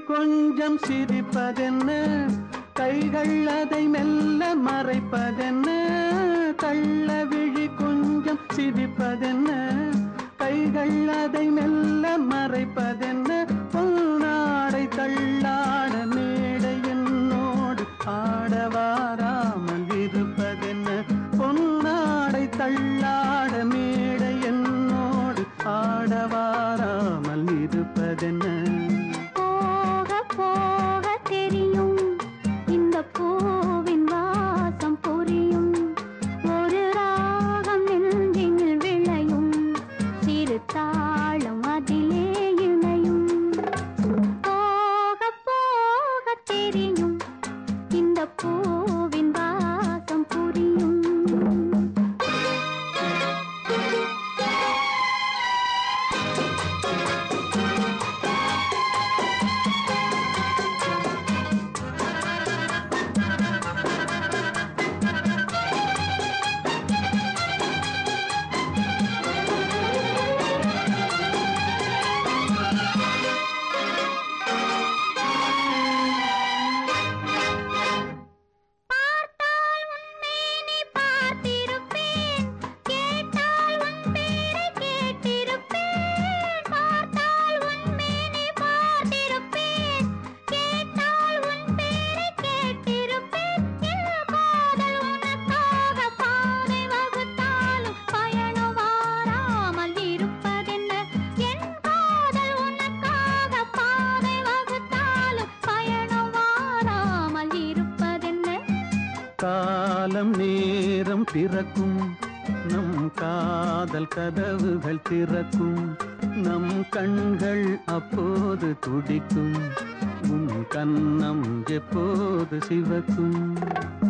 கொஞ்சம் சிரிப்பதென்ன கைகள் அதை மெல்ல மறைப்பதென்ன கள்ள விழி கொஞ்சம் சிரிப்பதென்ன கைகள் அதை மெல்ல மறைப்பதென்ன பொன்னாடை தள்ளாட மேடை என்னோடு ஆடவாராமல் இருப்பதென்ன பொன்னாடை தள்ளாட மேடை என்னோடு ஆடவாராமல் இருப்பதென்ன போக போக தெரியும் இந்த பூவின் வாசம் புரியும் ஒரு ராகம் நெஞ்சில் விளையும் சிறு தாளம் அதிலே இணையும் போக போக தெரியும் இந்த பூவின் வாசம் புரியும் பார்த்தால் உன்மேனி பார்த்திருப்பேன் கேட்டால் உன் பேரை கேட்டிருப்பேன் பார்த்தால் உன்மேனி பார்த்திருப்பேன் கேட்டால் உன் பேரை கேட்டிருப்பேன் என் காதல் உனக்காக பாதை வகுத்தாலும் பயணம் வாராமல் இருப்பதென்ன என் காதல் உனக்காக பாதை வகுத்தாலும் பயணம் வாராமல் இருப்பதென்ன காலம் நேரம் பிறக்கும் நம் காதல் கதவுகள் திறக்கும் நம் கண்கள் அப்போது துடிக்கும் உன் கன்னம் எப்போது சிவக்கும்